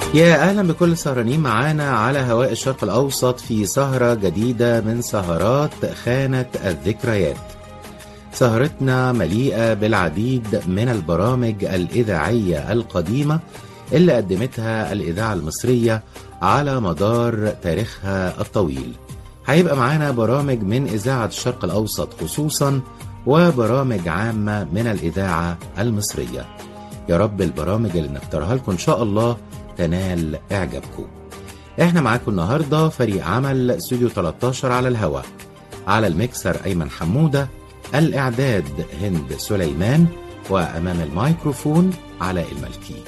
يا أهلا بكل السهرانين معانا على هواء الشرق الأوسط في سهرة جديدة من سهرات خانة الذكريات سهرتنا مليئة بالعديد من البرامج الإذاعية القديمة اللي قدمتها الإذاعة المصرية على مدار تاريخها الطويل هيبقى معانا برامج من إذاعة الشرق الأوسط خصوصا وبرامج عامة من الإذاعة المصرية يا رب البرامج اللي نختارها لكم إن شاء الله تنال إعجابكم إحنا معاكم النهاردة فريق عمل استوديو 13 على الهواء على الميكسر أيمن حمودة الإعداد هند سليمان وأمام الميكروفون علاء الملكي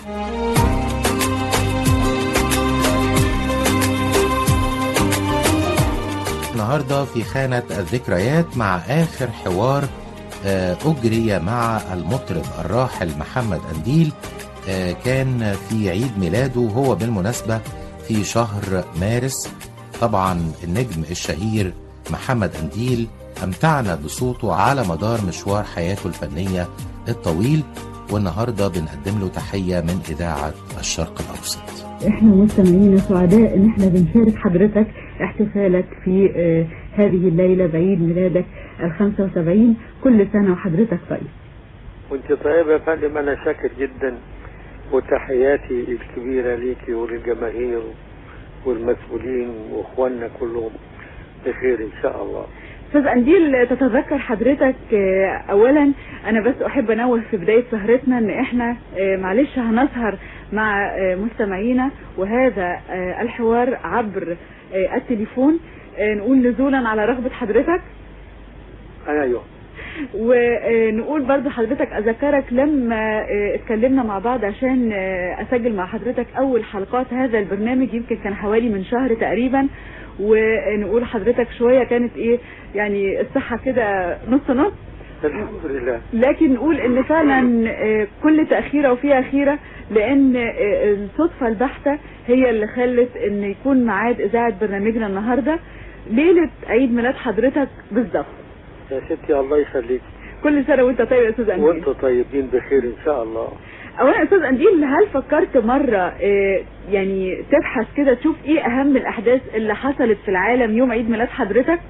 النهارده في خانة الذكريات مع آخر حوار آه، أجري مع المطرب الراحل محمد أنديل آه، كان في عيد ميلاده هو بالمناسبة في شهر مارس طبعا النجم الشهير محمد أنديل أمتعنا بصوته على مدار مشوار حياته الفنية الطويل والنهارده بنقدم له تحية من إذاعة الشرق الأوسط احنا مستمعين سعداء ان احنا بنشارك حضرتك احتفالك في آه، هذه الليلة بعيد ميلادك ال 75 كل سنة وحضرتك طيب وانت طيبة يا فندم انا شاكر جدا وتحياتي الكبيرة ليكي وللجماهير والمسؤولين واخواننا كلهم بخير ان شاء الله استاذ انديل تتذكر حضرتك آه، اولا انا بس احب انوه في بداية سهرتنا ان احنا آه، معلش هنسهر مع آه، مستمعينا وهذا آه، الحوار عبر آه، التليفون آه، نقول نزولا على رغبة حضرتك ايوه ونقول برضو حضرتك اذكرك لما آه، اتكلمنا مع بعض عشان آه، اسجل مع حضرتك اول حلقات هذا البرنامج يمكن كان حوالي من شهر تقريبا ونقول حضرتك شوية كانت ايه يعني الصحة كده نص نص الحمد لله لكن نقول ان فعلا آه، كل تأخيرة وفيها خيرة لان آه، الصدفة البحتة هي اللي خلت ان يكون ميعاد اذاعة برنامجنا النهاردة ليلة عيد ميلاد حضرتك بالظبط يا ستي الله يخليك كل سنة وانت طيب يا استاذ انديل وانتم طيبين بخير ان شاء الله اولا استاذ انديل هل فكرت مرة آه، يعني تبحث كده تشوف ايه اهم الاحداث اللي حصلت في العالم يوم عيد ميلاد حضرتك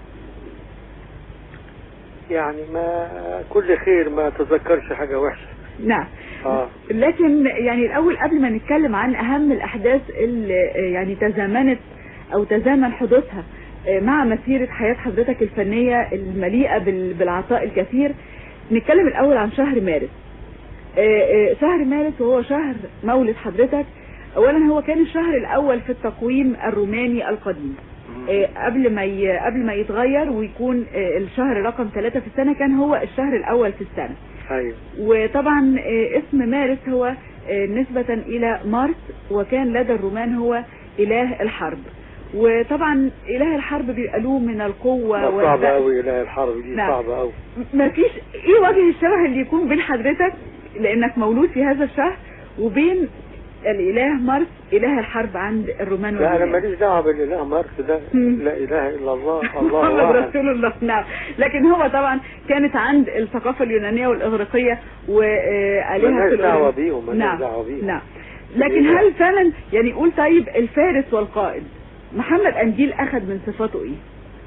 يعني ما كل خير ما تذكرش حاجة وحشة نعم اه لكن يعني الاول قبل ما نتكلم عن اهم الاحداث اللي آه، يعني تزامنت او تزامن حدوثها آه، مع مسيرة حياة حضرتك الفنية المليئة بال- بالعطاء الكثير نتكلم الاول عن شهر مارس آه، آه، شهر مارس وهو شهر مولد حضرتك اولا هو كان الشهر الاول في التقويم الروماني القديم آه، قبل ما ي... قبل ما يتغير ويكون آه، الشهر رقم ثلاثة في السنة كان هو الشهر الأول في السنة ايوه وطبعا آه، اسم مارس هو آه، نسبة إلى مارس وكان لدى الرومان هو إله الحرب وطبعا إله الحرب بيبقى له من القوة صعبة والبأس قوي اله الحرب دي نعم. صعبة قوي ما فيش ايه وجه الشبه اللي يكون بين حضرتك لانك مولود في هذا الشهر وبين الاله مارس اله الحرب عند الرومان لا انا واليونان ماليش دعوة بالاله مارس ده مم. لا اله الا الله الله محمد واحد رسول الله نعم لكن هو طبعا كانت عند الثقافة اليونانية والإغريقية وآلهة ملناش الأردن. دعوة بيهم ملناش نعم دعوة بيهم نعم لكن هل فعلا يعني يقول طيب الفارس والقائد محمد أنديل أخذ من صفاته إيه؟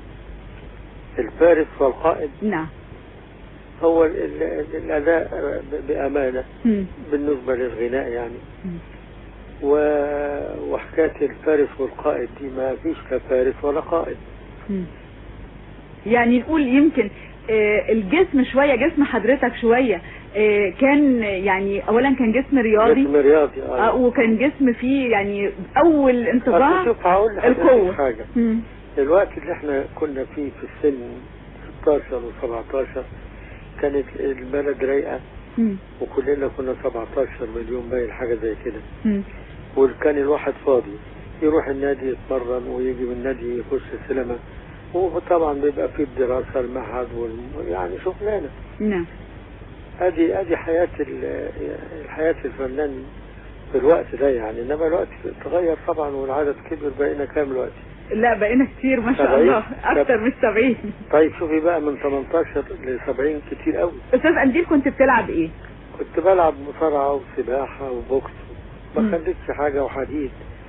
الفارس والقائد نعم هو ال- ال- الاداء ب- بامانة مم. بالنسبة للغناء يعني مم. و... وحكاية الفارس والقائد دي ما فيش لا فارس ولا قائد مم. يعني نقول يمكن آه، الجسم شوية جسم حضرتك شوية آه، كان يعني اولا كان جسم رياضي جسم رياضي آه، آه. وكان جسم فيه يعني اول انطباع أصل شوف هقول لحضرتك القوة حاجة مم. الوقت اللي احنا كنا فيه في السن 16 و17 كانت البلد رايقة مم. وكلنا كنا 17 مليون باين حاجة زي كده مم. وكان الواحد فاضي يروح النادي يتمرن ويجي من النادي يخش السينما وطبعا بيبقى فيه الدراسة المعهد وال... يعني شغلانة نعم ادي ادي حياة ال- الحياة الفنان في الوقت ده يعني انما الوقت اتغير طبعا والعدد كبر بقينا كام دلوقتي لا بقينا كتير ما شاء سبعين. الله اكتر من 70 طيب شوفي بقى من 18 ل 70 كتير قوي استاذ انديل كنت بتلعب ايه؟ كنت بلعب مصارعة وسباحة وبوكس ما مم. خليتش حاجة وحديد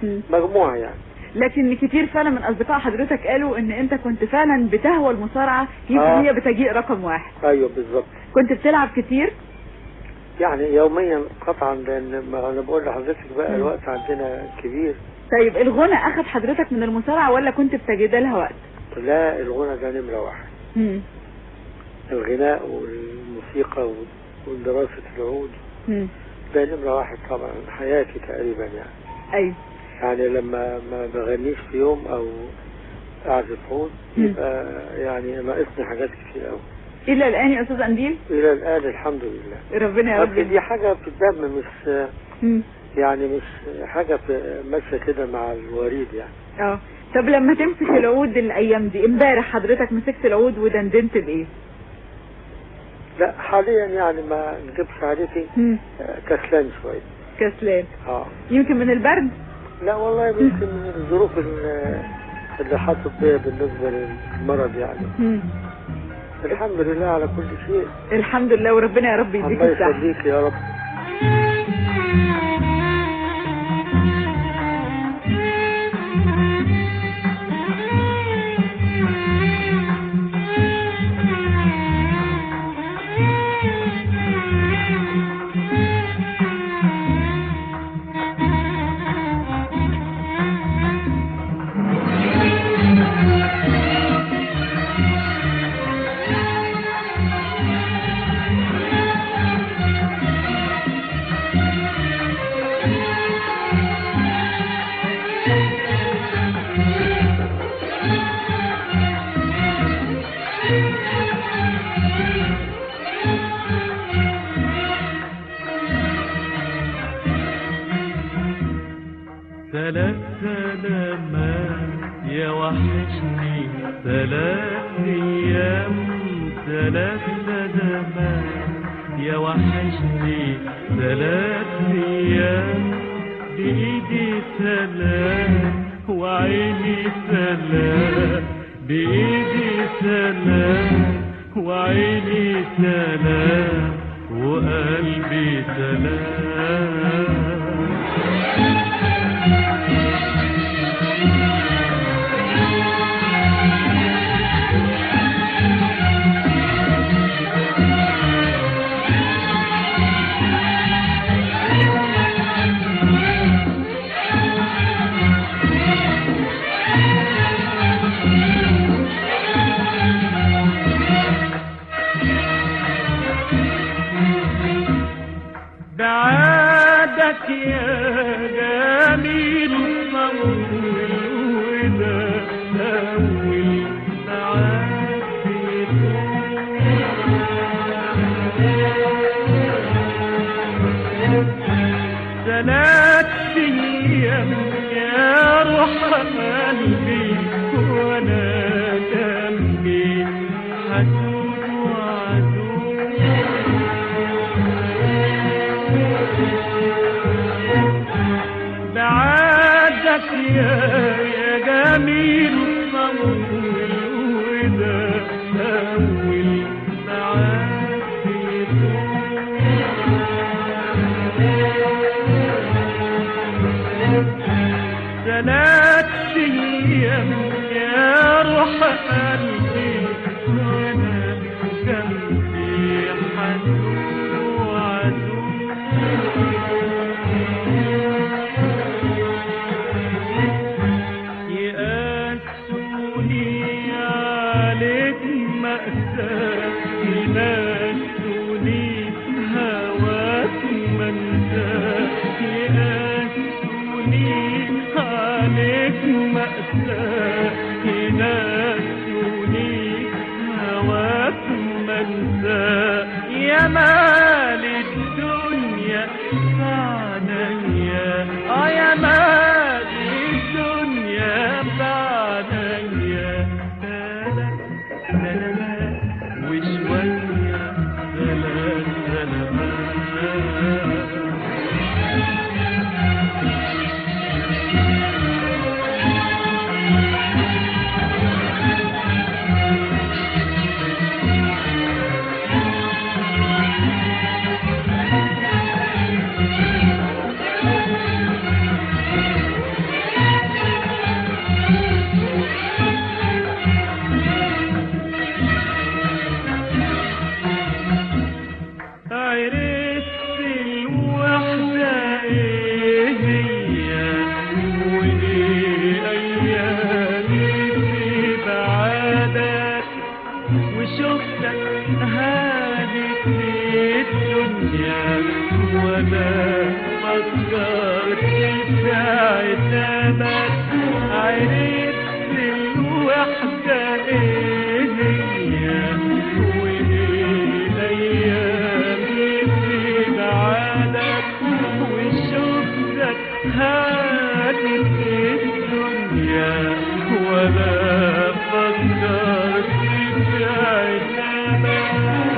مم. مجموعة يعني لكن كتير فعلا من اصدقاء حضرتك قالوا ان انت كنت فعلا بتهوى المصارعه يمكن آه. هي بتجيء رقم واحد ايوه بالظبط كنت بتلعب كتير يعني يوميا قطعا لان ما انا بقول لحضرتك بقى مم. الوقت عندنا كبير طيب الغنى اخذ حضرتك من المصارعه ولا كنت بتجد لها وقت لا الغنى ده نمرة واحد مم. الغناء والموسيقى ودراسة العود مم. ده نمرة واحد طبعا حياتي تقريبا يعني ايوه يعني لما ما بغنيش في يوم او اعزف عود مم. يبقى يعني ناقصني حاجات كتير قوي الى الان يا استاذ انديل الى الان الحمد لله ربنا يا اصل رب دي حاجة في الدم مش مم. يعني مش حاجة في- ماشية كده مع الوريد يعني اه طب لما تمسك العود الايام دي امبارح حضرتك مسكت العود ودندنت بايه لا حاليا يعني ما نكذبش عليكي مم. آه، كسلان شوية كسلان اه يمكن من البرد لا والله يمكن من الظروف ال- اللي حاطط بيها بالنسبة للمرض يعني مم. الحمد لله على كل شيء الحمد لله وربنا يا رب يديك الله الصحه يخليك يا رب ثلاث سلامات يا وحشني ثلاث ايام ثلاث سلامات يا وحشني ثلاث ايام بايدي سلام وعيني سلام بايدي سلام وعيني سلام وقلبي سلام بعادك يا جميل طول وده أول ثلاث أيام يا روح قلبي وأنا جنبي حدود وعدود بعدك يا يا جميل طول وده أول معاك ثلاث أيام يا روح قلبي وأنا جنبي حنون وعدود يقاسوني عليك مأساة يناسوني هواك منساة يقاسوني عليك مأساة يناسوني هواك منساة يا مال الدنيا بعديا اه يا مال الدنيا بعديا ثلاث سلامات وشوية ثلاث سلامات الدنيا ولا فكرت في عتابك عرفت الوحدة ايه هي وايه الايام في بعادك وشفتك هانت الدنيا ولا فكرت في عتابك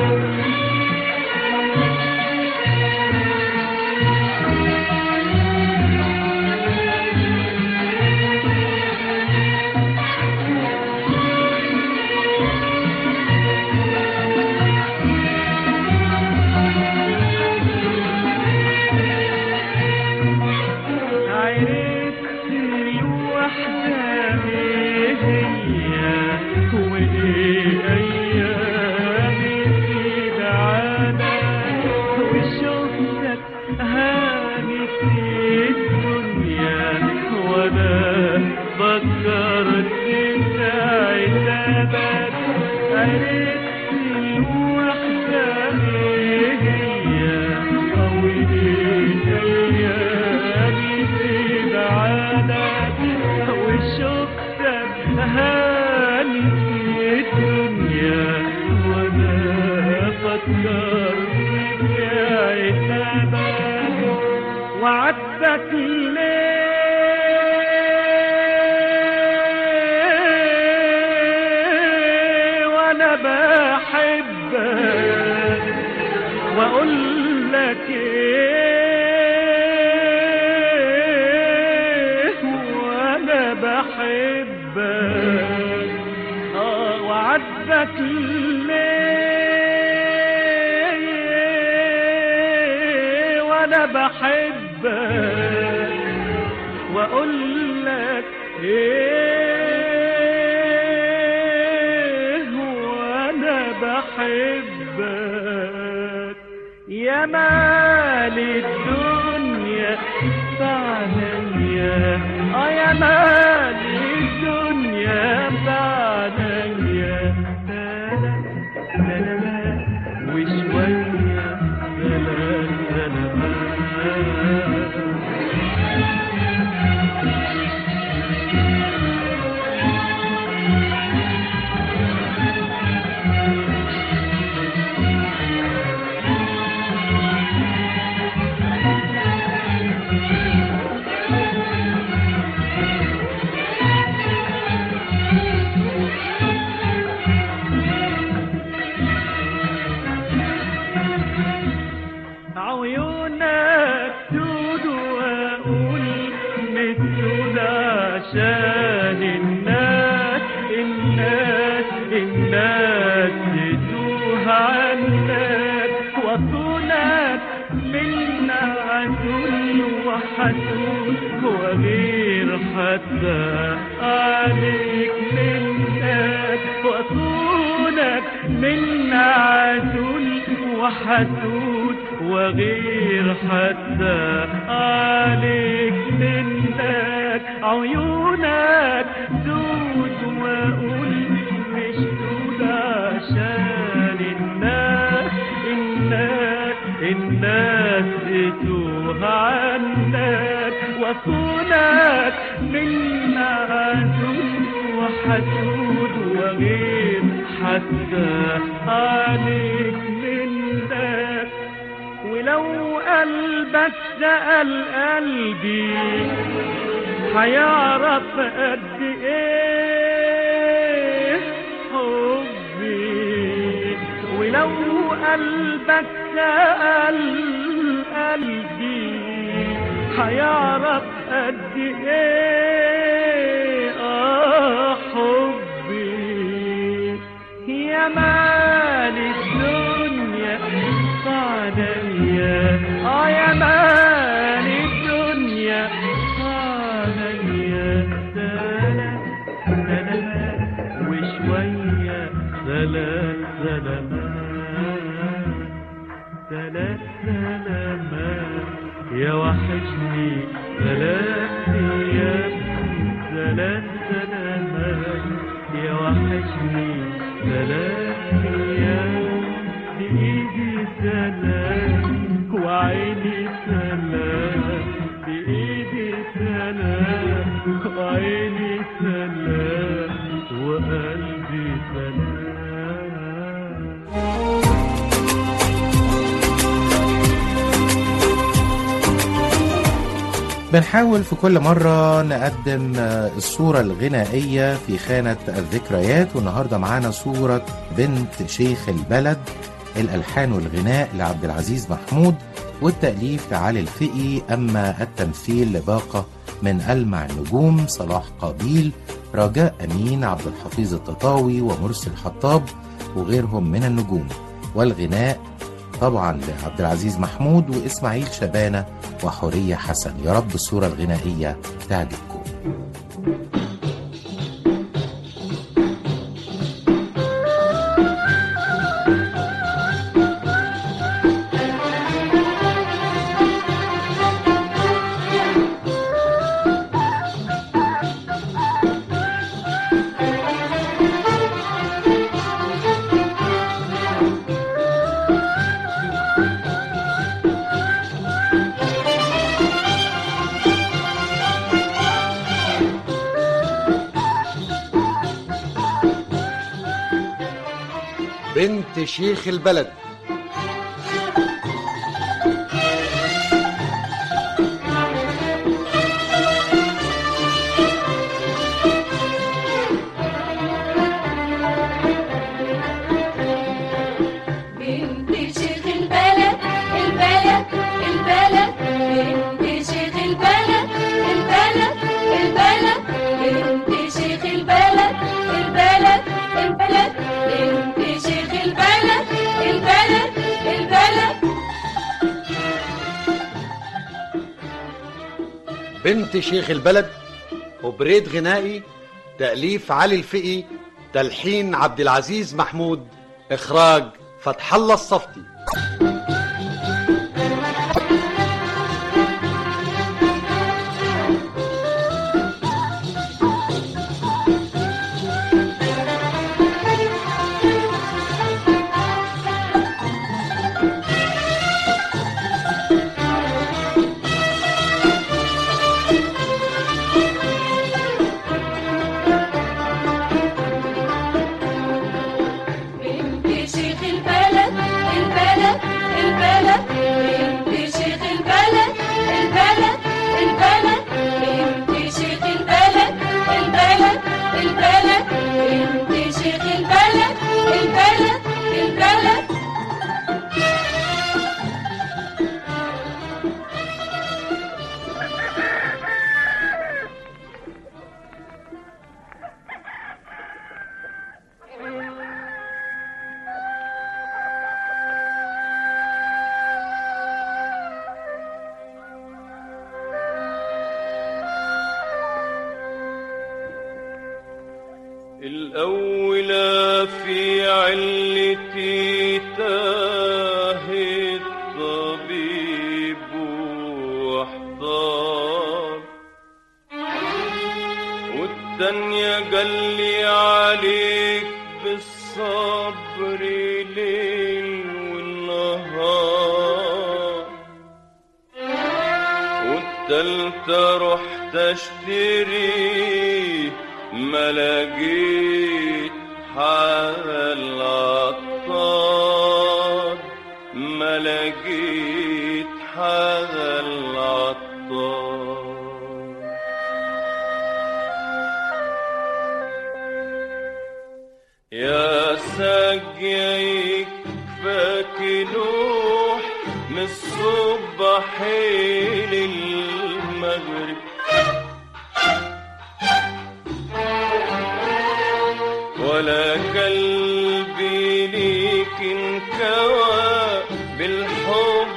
عرفت الوحدة ايه هي وايه ايامي في بعادك وشفتك هانت الدنيا ولا فكرت في عتابك عرفت الوحدة ايه هي او ايه ايامي في بعادك وشفتك هانت الدنيا وانا فكرت في عتابك وعدتك ليه وانا بحبك واقول لك ايه وانا بحبك اه وعدك ليه وانا بحبك واقول لك ايه وانا بحبك يا مال الدنيا بعديا اه يا مال الدنيا بعديا لا لا لا لا لا وشوية لا لا لا لا عيونك سود واقول مسود عشان الناس الناس الناس تتوه عنك وصولك من عدل وحسود وغير حتى عليك منك وصولك من عدل وحسود وغير حتى عليك منك عيونك سود واقول مش سود عشان الناس الناس الناس تتوه عنك وصولك من عدل وحسود وغير حتى عليك منك ولو قلبك سأل قلبي هيعرف قد ايه حبي ولو قلبك سأل قلبي هيعرف قد ايه اه حبي يا مال الدنيا صعدنيا اه يا مال الدنيا صعدنيا سلام سلام وشوية سلام سلامات ثلاث سلامات يا وحشني ثلاث ايام ثلاث سلامات يا وحشني ثلاث ايام بايدي سلام وعيني سلام بإيدي سلام وعيني سلام وقلبي سلام بنحاول في كل مرة نقدم آه، الصورة الغنائية في خانة الذكريات والنهاردة معانا صورة بنت شيخ البلد الألحان والغناء لعبد العزيز محمود والتأليف لعلي الفقي أما التمثيل لباقة من ألمع النجوم صلاح قابيل رجاء أمين عبد الحفيظ التطاوي ومرسي الحطاب وغيرهم من النجوم والغناء طبعا لعبد العزيز محمود وإسماعيل شبانة وحورية حسن يا رب الصورة الغنائية تعجبكم بنت شيخ البلد بنت شيخ البلد البلد البلد بنت شيخ البلد البلد البلد بنت شيخ البلد البلد البلد بنت شيخ البلد البلد البلد بنت شيخ البلد وبريد غنائي تأليف علي الفقي تلحين عبد العزيز محمود إخراج فتح الله الصفتي بنت شيخ البلد البلد البلد بنت شيخ البلد البلد البلد بنت شيخ البلد البلد البلد بنت شيخ البلد البلد البلد الأولى في علتي تاه الطبيب واحضار والتانية قال لي عليك بالصبر ليل والنهار والتالتة رحت اشتري ما لقيت حال عطار ما لقيت حال عطار يا ساقيك فاك نوح من الصبح للمغرب ولا قلبي ليك انكوى بالحب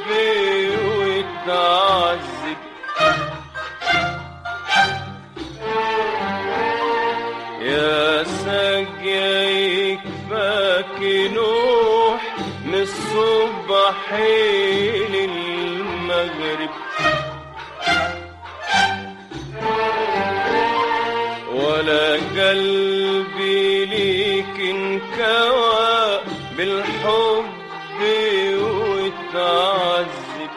وتعذب يا ساقيك فاك نوح من الصبح للمغرب ولا قلبي ليك انكوى بالحب وتعذب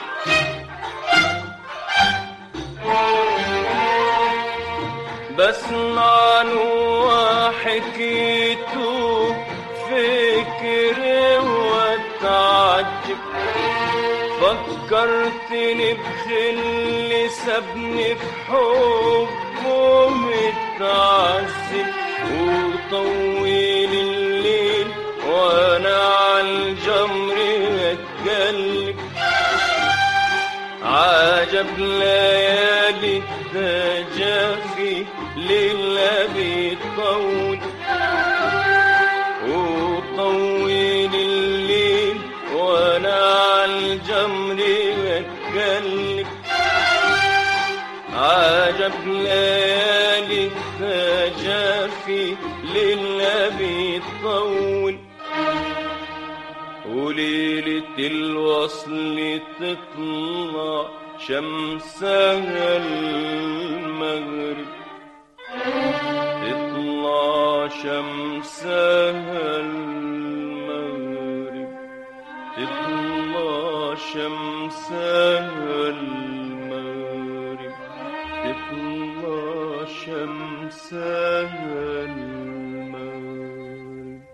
أسمع عنه وحكيته فكري واتعجب فكرتني بخل سابني في حبه متعذب وطويل الليل وانا عالجمر اتقلب عجب ليالي التجافي ليلة بيطول وطويل الليل وانا عالجمر بتقلب عجب ليالي التجافي ليلة بيطول وليلة الوصل تطلع شمسها المغرب تطلع شمسها المغرب تطلع شمسها المغرب تطلع شمسها المغرب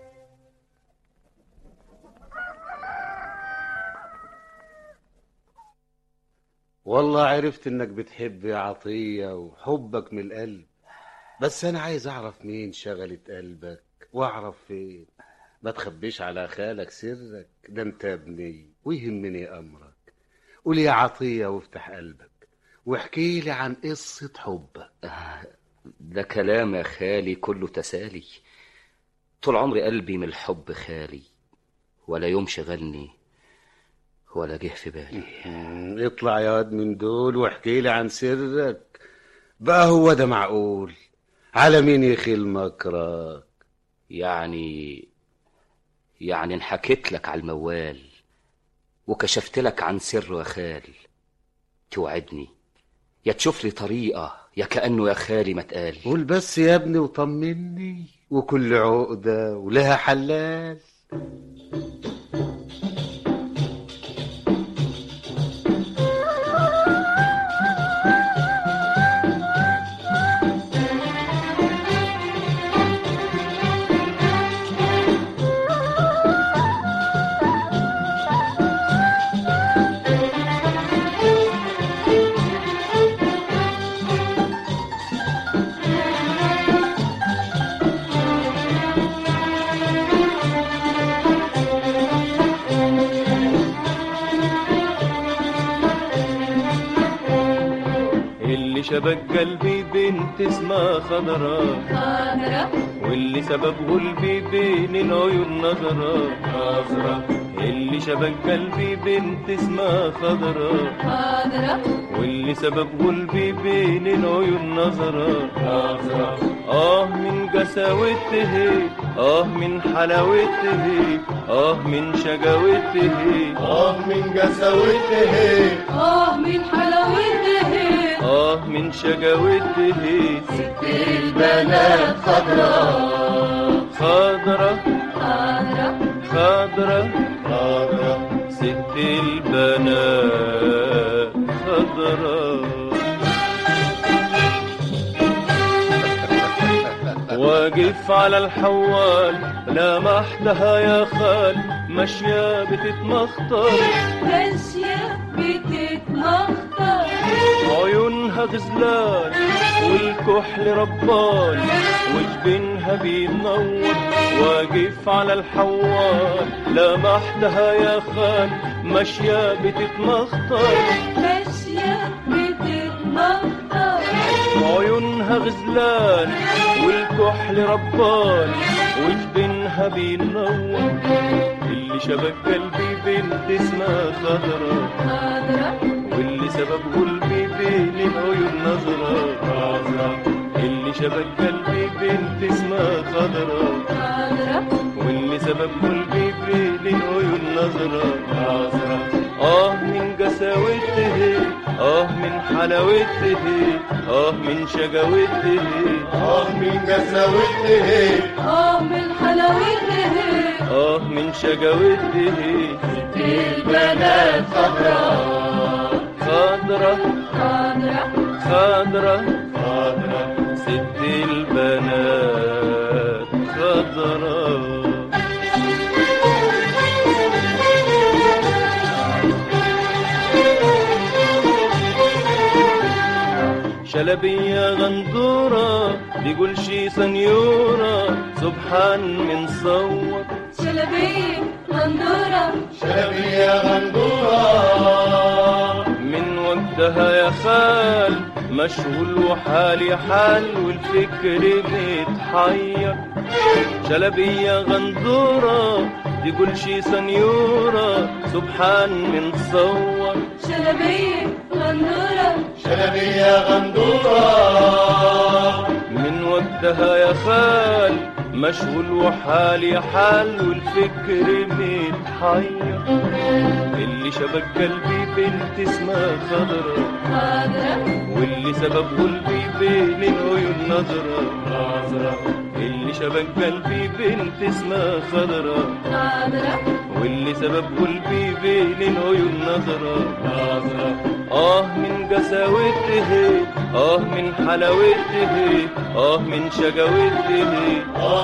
والله عرفت انك بتحب يا عطية وحبك من القلب بس انا عايز اعرف مين شغلت قلبك واعرف فين ما تخبيش على خالك سرك ده انت ابني ويهمني امرك قول يا عطية وافتح قلبك واحكي لي عن قصة حبك ده كلام يا خالي كله تسالي طول عمري قلبي من الحب خالي ولا يوم شغلني ولا جه في بالي مم، اطلع يا واد من دول واحكي لي عن سرك بقى هو ده معقول على مين يخيل مكرك يعني يعني انحكيت لك على الموال وكشفت لك عن سر يا خال توعدني يا تشوف لي طريقة يا كأنه يا خالي ما اتقال قول بس يا ابني وطمني وكل عقدة ولها حلال اللي شبك قلبي بنت اسمها خضرا خضرة واللي سبب قلبي بين العيون نظرة نظرة اللي شبك قلبي بنت اسمها خضرا خضرة واللي سبب قلبي بين العيون نظرة نظرة آه من قساوته آه من حلاوته آه من شقاوته آه من قساوته آه من حلاوته آه من شقاوته ست البنات خضرة خضرة خضرة خضرة خضرة ست البنات خضرة واقف على الحوال لمحتها يا خال ماشية بتتمخطر ماشية بتتمخطر عيونها غزلان والكحل ربان وجبينها بينور واقف على الحوال لمحتها يا خال ماشية بتتمخطر ماشية بتتمخطر عيونها غزلان والكحل ربان وجبينها بينور اللي شبك قلبي بنت اسمها خضرا خضرة واللي سبب قلبي بين العيون نظرة نظرة اللي شبك قلبي بنت اسمها خضرا خضرة واللي سبب قلبي بين العيون نظرة نظرة آه من قساوته آه من حلاوته آه من شقاوته آه من قساوته آه من حلاوته آه من شقاوته البنات خضرة خضرة خضرة خضرة خضرة ست شلبية غندورة بيقول شي سنيورة سبحان من صور شلبية غندورة من وقتها يا خال مشغول وحالي حال والفكر متحير شلبية غندورة تقول شي سنيورة سبحان من صور شلبية غندورة من وقتها يا خال مشغول وحالي حال والفكر متحير اللي شبك قلبي بنت اسمها خضرة خضرة واللي سبب قلبي بين العيون نظرة اللي شبك قلبي بنت اسمها خضرة خضرة واللي سبب قلبي بين العيون نظرة آه من قساوته آه من حلاوته آه من شقاوته آه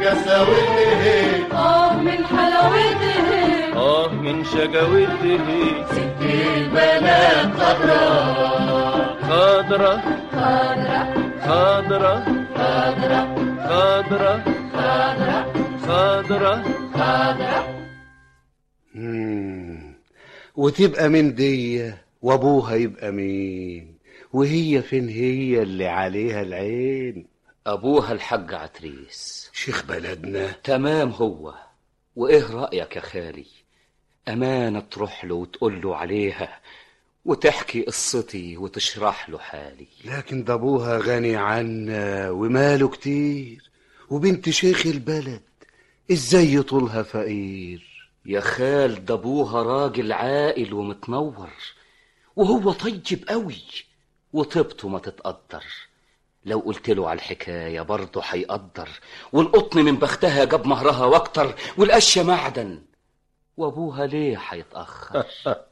من حلاوته آه من شقاوته البنات خضرة خضرة خضرة خضرة خضرة خضرة خضرة خضرة خضرة مم. وتبقى من دي وابوها يبقى مين وهي فين هي اللي عليها العين أبوها الحاج عتريس شيخ بلدنا تمام هو وإيه رأيك يا خالي أمانة تروح له وتقول له عليها وتحكي قصتي وتشرح له حالي لكن ده ابوها غني عنا وماله كتير وبنت شيخ البلد ازاي يطولها فقير يا خال ده أبوها راجل عاقل ومتنور وهو طيب قوي وطيبته ما تتقدر لو قلت له على الحكاية برضه هيقدر والقطن من بختها جاب مهرها واكتر والقشة معدن وابوها ليه هيتأخر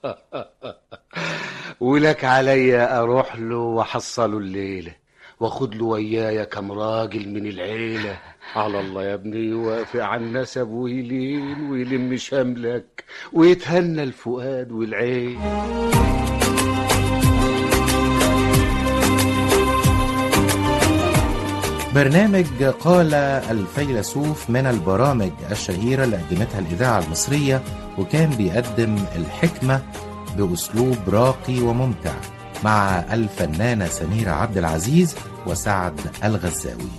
ولك عليا اروح له واحصله الليله واخد له ويايا كم راجل من العيله على الله يا ابني يوافق على النسب ويلين ويلم شملك ويتهنى الفؤاد والعين برنامج قال الفيلسوف من البرامج الشهيرة اللي قدمتها الإذاعة المصرية وكان بيقدم الحكمة بأسلوب راقي وممتع مع الفنانة سميرة عبد العزيز وسعد الغزاوي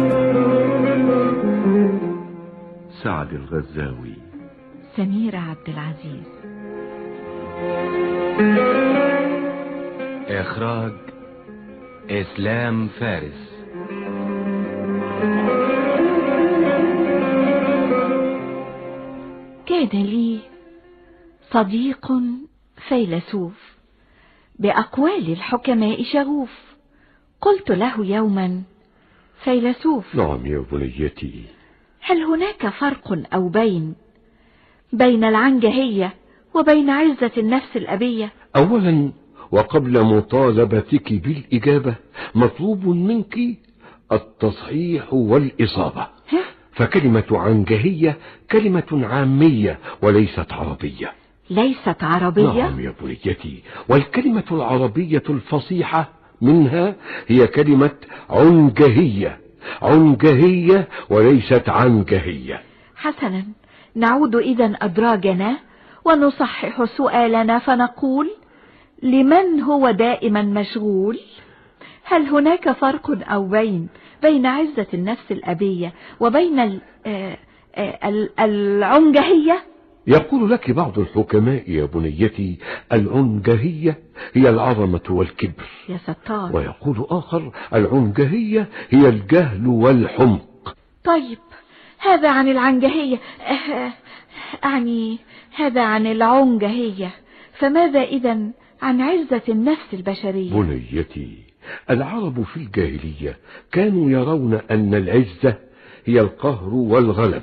سعد الغزاوي سميرة عبد العزيز إخراج إسلام فارس كان لي صديق فيلسوف بأقوال الحكماء شغوف قلت له يوما فيلسوف نعم يا بنيتي هل هناك فرق أو بين بين العنجهية وبين عزة النفس الأبية أولا وقبل مطالبتك بالإجابة مطلوب منك التصحيح والإصابة ها؟ فكلمة عنجهية كلمة عامية وليست عربية ليست عربية نعم يا بنيتي والكلمة العربية الفصيحة منها هي كلمة عنجهية عنجهية وليست عنجهية حسنا نعود إذا أدراجنا ونصحح سؤالنا فنقول لمن هو دائما مشغول هل هناك فرق أو بين بين عزة النفس الأبية وبين ال- آه، آه، ال- العنجهية يقول لك بعض الحكماء يا بنيتي العنجهية هي العظمة والكبر يا ستار ويقول آخر العنجهية هي الجهل والحمق طيب هذا عن العنجهية آه، أعني هذا عن العنجهية فماذا إذا عن عزة النفس البشرية بنيتي العرب في الجاهلية كانوا يرون أن العزة هي القهر والغلبة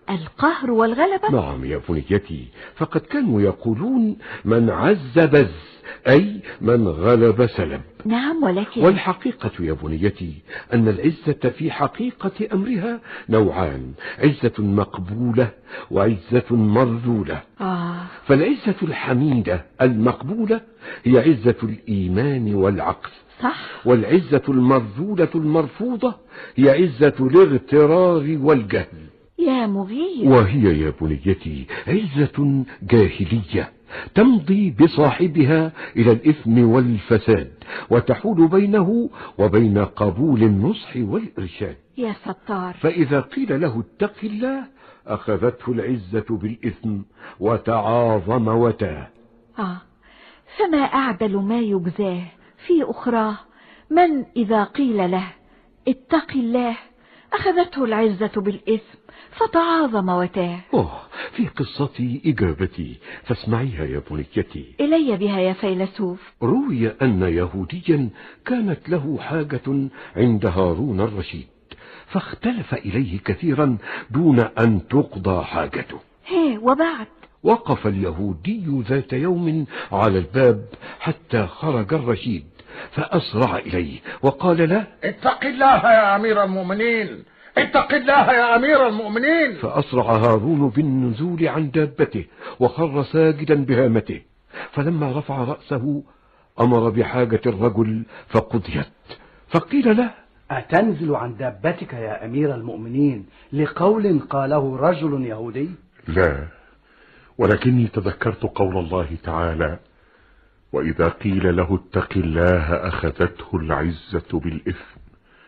القهر والغلبة نعم يا بنيتي فقد كانوا يقولون من عز بز أي من غلب سلب نعم ولكن والحقيقة يا بنيتي أن العزة في حقيقة أمرها نوعان عزة مقبولة وعزة مرذولة آه فالعزة الحميدة المقبولة هي عزة الإيمان والعقل صح والعزة المرذولة المرفوضة هي عزة الاغترار والجهل يا مغير وهي يا بنيتي عزة جاهلية تمضي بصاحبها إلى الإثم والفساد وتحول بينه وبين قبول النصح والإرشاد يا ستار فإذا قيل له اتق الله أخذته العزة بالإثم وتعاظم وتاه آه فما أعدل ما يجزاه في أخراه من إذا قيل له اتق الله أخذته العزة بالإثم فتعاظم وتاه أوه في قصتي إجابتي فاسمعيها يا بنيتي إلي بها يا فيلسوف روي أن يهوديا كانت له حاجة عند هارون الرشيد فاختلف إليه كثيرا دون أن تقضى حاجته هي وبعد وقف اليهودي ذات يوم على الباب حتى خرج الرشيد فأسرع إليه وقال له اتق الله يا أمير المؤمنين اتق الله يا أمير المؤمنين فأسرع هارون بالنزول عن دابته وخر ساجدا بهامته فلما رفع رأسه أمر بحاجة الرجل فقضيت فقيل له أتنزل عن دابتك يا أمير المؤمنين لقول قاله رجل يهودي لا ولكني تذكرت قول الله تعالى وإذا قيل له اتق الله أخذته العزة بالإثم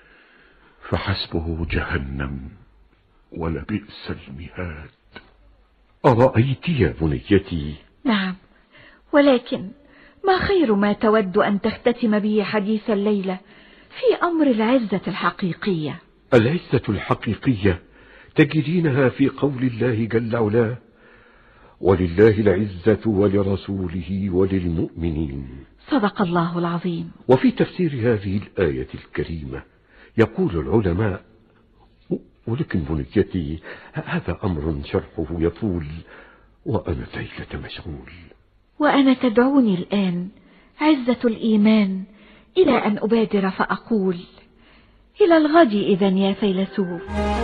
فحسبه جهنم ولبئس المهاد أرأيت يا بنيتي نعم ولكن ما خير ما تود أن تختتم به حديث الليلة في أمر العزة الحقيقية العزة الحقيقية تجدينها في قول الله جل علاه ولله العزة ولرسوله وللمؤمنين صدق الله العظيم وفي تفسير هذه الآية الكريمة يقول العلماء ولكن بنيتي هذا أمر شرحه يطول وأنا ليلة مشغول وأنا تدعوني الآن عزة الإيمان إلى أن أبادر فأقول إلى الغد إذا يا فيلسوف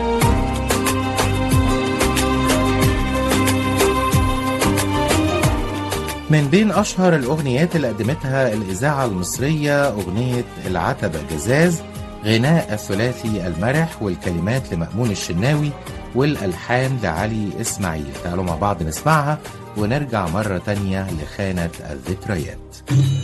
من بين أشهر الأغنيات اللي قدمتها الإذاعة المصرية أغنية العتبة جزاز غناء الثلاثي المرح والكلمات لمأمون الشناوي والألحان لعلي إسماعيل تعالوا مع بعض نسمعها ونرجع مرة تانية لخانة الذكريات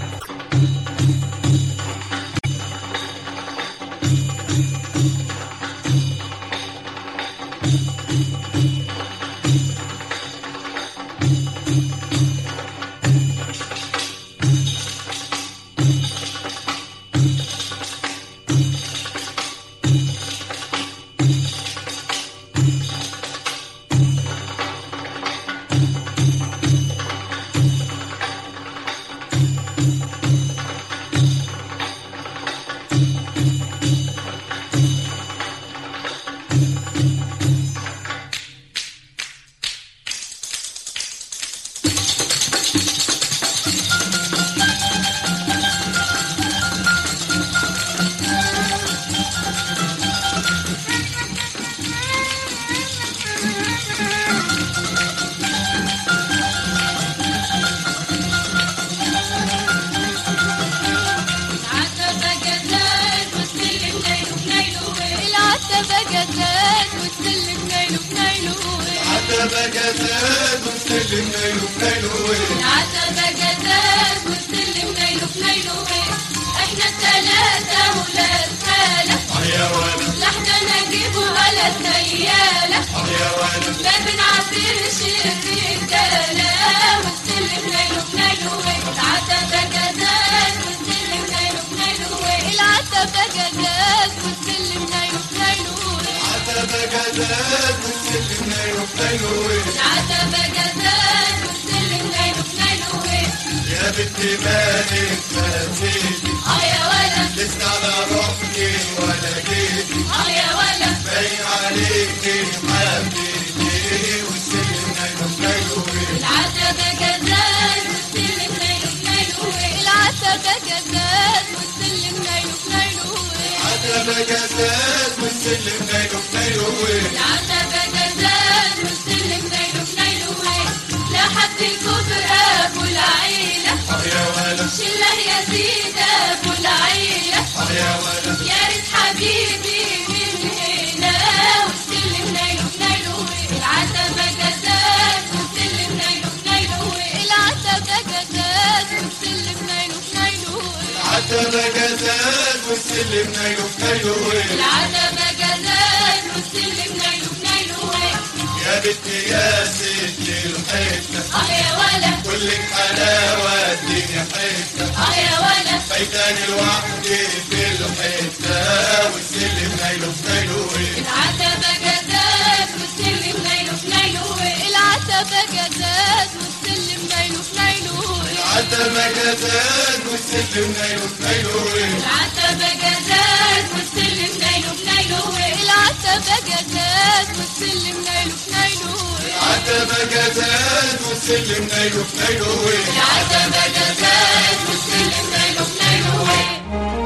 العتبة جزاز والسلم نيلو بنيلو العتبة جزاز والسلم نيلو بنيلو العتبة جزاز والسلم نيلو بنيلو العتبة جزاز والسلم نيلو بنيلو احنا التلاتة ولاد خالة يا ولد لا احنا نجيب ولا النيالة يا ولد ما بنعبرش الرجالة والسلم نيلو بنيلو العتبة جزاز والسلم نيلو بنيلو العتبة جزاز والسلم نيلو بنيلو العتبة جزاز والسلم نيلو بنيلو العتبة جزاز والسلم نيلو بنيلو يا بنت مالك نسيتي اه يا ولد لسه على روحك ولا جيتي اه يا ولد باين عليكي حبيبي العتبة جزاز والسلم نايله نايله العتبة جزاز والسلم نايله نايله عتبة جزاز والسلم نايله نايله العتبة جزاز والسلم نايله نايله لحد الكفر ابو العيلة اه يا ولد شله يا سيد ابو العيلة اه يا ولد يا ريت حبيبي من هنا والسلم نايله نايله العتبة جزاز والسلم نايله نايله العتبة جزاز والسلم نايله نايله عتبة جزاز والسلم نايله نايله العتبة جزاز والسلم نايله نايله يا بنت يا ست الحتة اه يا ولا كلك حلاوة الدنيا حتة اه يا ولا فايتاني لوحدي في الحتة والسلم نايله نايله العتبة جزاز والسلم نايله نايله العتبة جزاز والسلم نايله نايله عتبة جزاز والسلم نايله نايله العتبة جزاز والسلم نايله نايله العتبة جزاز والسلم نايله نايله عتبة جزاز والسلم نايله نايله العتبة جزاز والسلم نايله نايله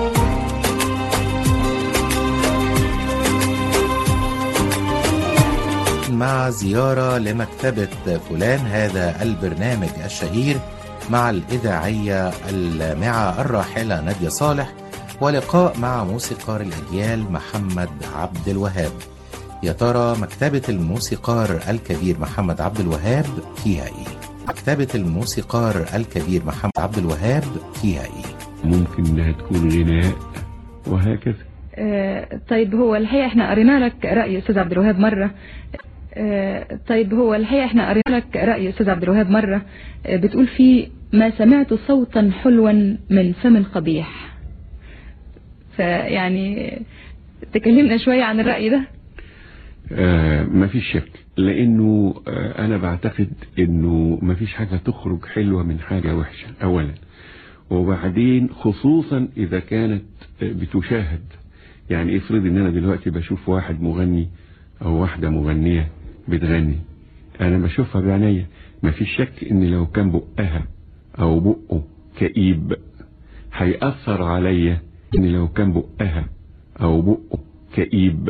مع زيارة لمكتبة فلان هذا البرنامج الشهير مع الإذاعية اللامعة الراحلة نادية صالح ولقاء مع موسيقار الأجيال محمد عبد الوهاب يا ترى مكتبة الموسيقار الكبير محمد عبد الوهاب فيها إيه؟ مكتبة الموسيقار الكبير محمد عبد الوهاب فيها إيه؟ ممكن انها تكون غناء وهكذا آه، طيب هو الحقيقة احنا قرينا لك رأي أستاذ عبد الوهاب مرة آه، طيب هو الحقيقة احنا قرينا لك رأي أستاذ عبد الوهاب مرة آه، بتقول فيه ما سمعت صوتا حلوا من فم قبيح فيعني تكلمنا شوية عن الرأي ده آه مفيش شك لانه آه انا بعتقد انه مفيش حاجة تخرج حلوة من حاجة وحشة اولا وبعدين خصوصا اذا كانت آه، بتشاهد يعني افرض ان انا دلوقتي بشوف واحد مغني او واحدة مغنية بتغني انا بشوفها بعينيا مفيش شك ان لو كان بقها او بقه كئيب هيأثر عليا ان لو كان بقها او بقه كئيب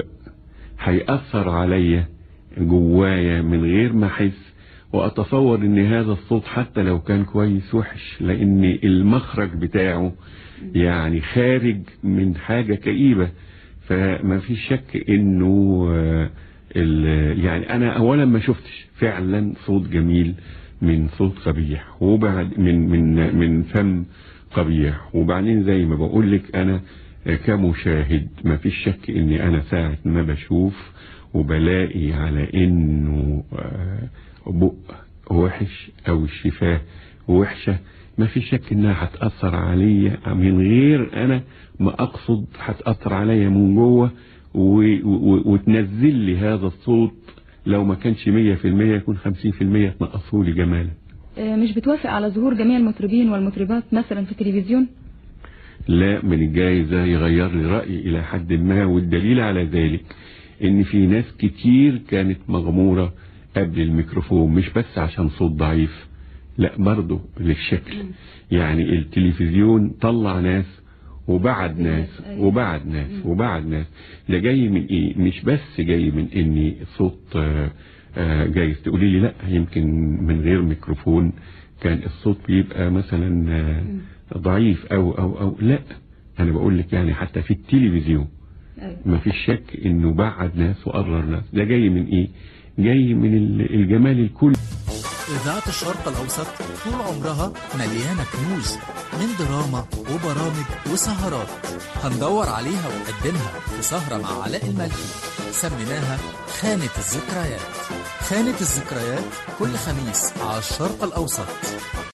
هيأثر عليا جوايا من غير ما احس واتصور ان هذا الصوت حتى لو كان كويس وحش لان المخرج بتاعه يعني خارج من حاجة كئيبة فما في شك انه آه، ال- يعني انا اولا ما شفتش فعلا صوت جميل من صوت قبيح وبعد من من من فم قبيح وبعدين زي ما بقول لك انا آه، كمشاهد ما فيش شك اني انا ساعة ما بشوف وبلاقي على انه آه، بق وحش او الشفاه وحشة ما في شك انها هتأثر عليا من غير انا ما اقصد هتأثر عليا من جوه و- و- وتنزل لي هذا الصوت لو ما كانش مية في المية يكون خمسين في المية تنقصه لي جمالا آه، مش بتوافق على ظهور جميع المطربين والمطربات مثلا في التلفزيون لا من الجايزة يغير لي رأيي إلى حد ما والدليل على ذلك إن في ناس كتير كانت مغمورة قبل الميكروفون مش بس عشان صوت ضعيف لا برضه للشكل يعني التلفزيون طلع ناس وبعد ناس وبعد ناس وبعد ناس ده جاي من ايه مش بس جاي من اني صوت آه، آه، جايز تقولي لي لا يمكن من غير ميكروفون كان الصوت بيبقى مثلا آه، ضعيف او او او لا انا بقول لك يعني حتى في التلفزيون ما فيش شك انه بعد ناس وقرر ناس ده جاي من ايه جاي من ال- الجمال الكلي إذاعة الشرق الأوسط طول عمرها مليانة كنوز من دراما وبرامج وسهرات هندور عليها ونقدمها في سهرة مع علاء الملكي سميناها خانة الذكريات خانة الذكريات كل خميس على الشرق الأوسط